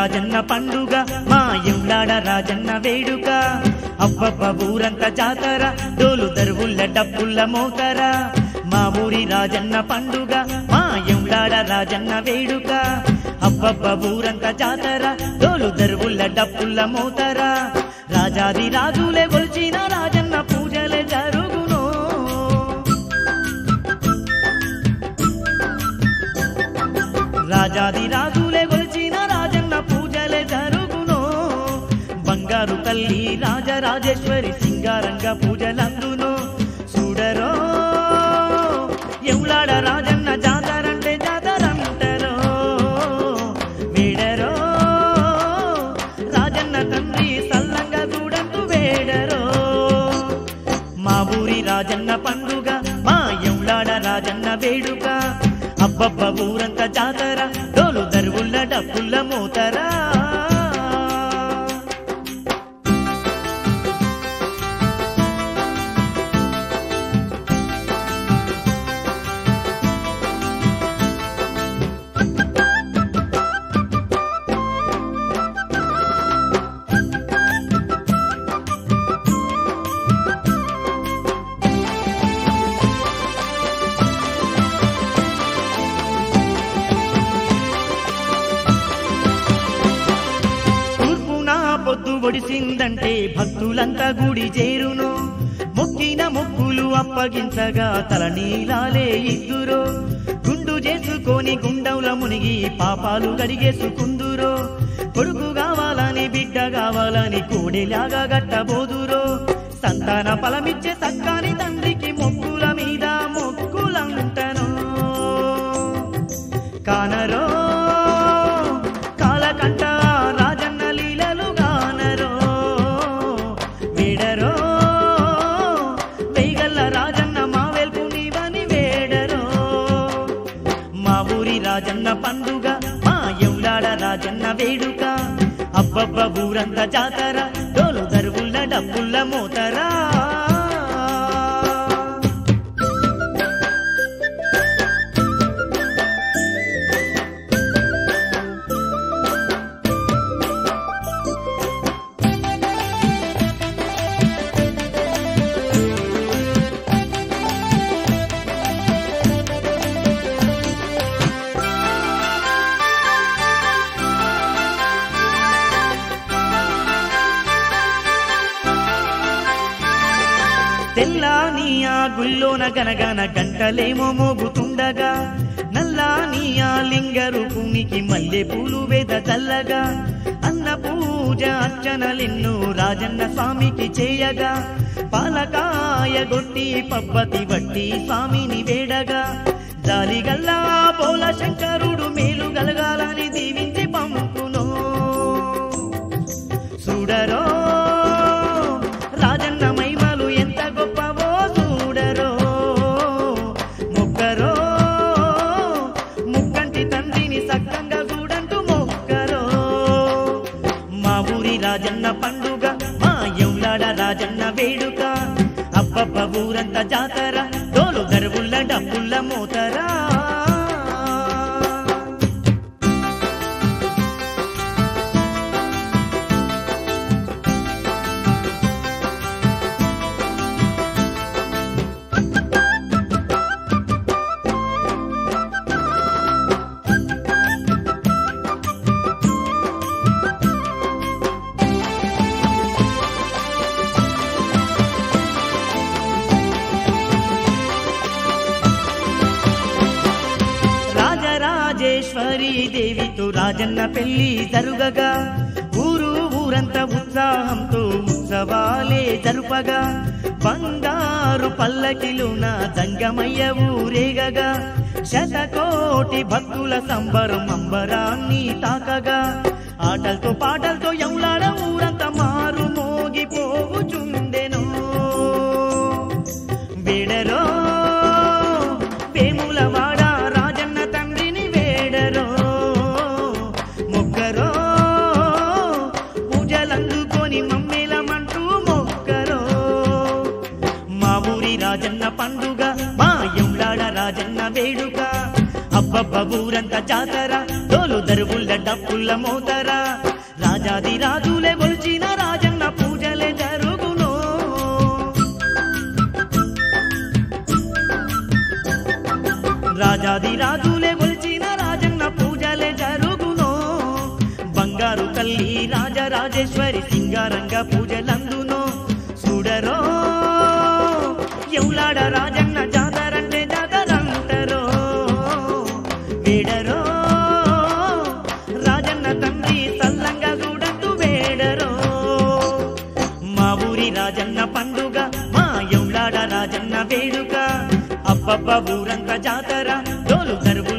రాజన్న పండుగ మా ఎంలాడ రాజన్న వేడుక అబ్బబ్బ ఊరంత జాతర డోలు దరువుల్ల డబ్బుల్ల మోతర మా ఊరి రాజన్న పండుగ మా ఎంలాడ రాజన్న వేడుక అబ్బబ్బ ఊరంత జాతర డోలు దరువుల్ల డబ్బుల్ల మోతర రాజాది రాజులే గొల్చిన రాజన్న పూజలే జరుగును రాజాది రాజులే గొలిచిన రాజన్న పూజలే జరుగును బంగారు తల్లి రాజరాజేశ్వరి సింగారంగా పూజలందును చూడరో ఎవలాడ రాజన్న జాతరంటే జాతరంటరో వేడరో రాజన్న తండ్రి సల్లంగా చూడంటూ వేడరో మా ఊరి రాజన్న పండుగ మా ఎంలాడ రాజన్న వేడుక అబ్బబ్బ ఊరంత జాతర డోలు దరువుల్ల డబ్బుల్ల మోతరా తూర్పున పొద్దు ఒడిసిందంటే భక్తులంతా గుడి చేరును మొక్కిన మొక్కులు అప్పగించగా తల నీలాలే ఇద్దురో గుండు చేసుకొని గుండంల మునిగి పాపాలు గడిగేసుకుందురో కొడుకు కావాలని బిడ్డ కావాలని కోడెలాగా గట్టబోదురో సంతాన ఫలమిచ్చే సక్కాని తండ్రికి మొక్కుల మీద మొక్కులంటను కానరో కాలకంట రాజన్న లీలలు గానరో వేడరో వేగల్ల రాజన్న మా వెల్పు నీవని వేడరో మా ఊరి రాజన్న పండుగ మా ఎవులాడ రాజన్న వేడుక అబ్బబ్బ ఊరంత జాతర డోలు దరువుల్ల డబ్బుల్ల మోతరా తెల్లాని ఆ గుల్లోన గనగన గంటలేమో మోగుతుండగా నల్లాని ఆ లింగ రూపునికి మల్లె పూలు వేద చల్లగా అన్న పూజ అర్చనలెన్నో రాజన్న స్వామికి చేయగా పాలకాయ గొట్టి పబ్బతి వట్టి స్వామిని వేడగా జాలిగల్లా పోల శంకరుడు మేలు గలగాలని దీవించి పంపును చూడరో రాజన్న మహిమలు ఎంత గొప్పవో చూడరో మొక్కరో ముక్కంటి తండ్రిని సక్కంగా చూడంటూ మొక్కరో మా ఊరి రాజన్న పండుగ మా ఎవులాడ రాజన్న వేడుక అబ్బబ్బ ఊరంత జాతర డోలు దరువుల్ల డబ్బుల్ల మోతరా రాజరాజేశ్వరి దేవితో రాజన్న పెళ్లి జరుగగా ఊరు ఊరంతా ఉత్సాహంతో ఉత్సవాలే జరుపగా బంగారు పల్లకిలున దంగమయ్య ఊరేగగా శతకోటి భక్తుల సంబరం అంబరాన్ని తాకగా ఆటలతో పాటలతో ఎవలాడ ఊరంతా మారు మోగిపోవుచుండెను వేడరో వేములవాడ రాజన్న తండ్రిని వేడరో మొక్కరో పూజలందుకొని మమ్మేలమంటూ మొక్కరో మా ఊరి రాజన్న పండుగ మా ఎంలాడ రాజన్న వేడుక అబ్బబ్బ ఊరంతా జాతర డోలు దరువుల డప్పుల మోతరా రాజాది రాజులే కొలిచిన రాజన్న పూజలే జరుగును రాజాది రాజులే కొలిచిన రాజన్న పూజలే జరుగును బంగారు తల్లి రాజరాజేశ్వరి సింగారంగ పూజలందును చూడరో ఎవులాడ రాజన్న జాతరంటే జాతరంటరో వేడరో రాజన్న తండ్రి సల్లంగా చూడంటూ వేడరో మా ఊరి రాజన్న పండుగ మా ఎవులాడ రాజన్న వేడుక అబ్బబ్బ ఊరంతా జాతర డోలు దరువు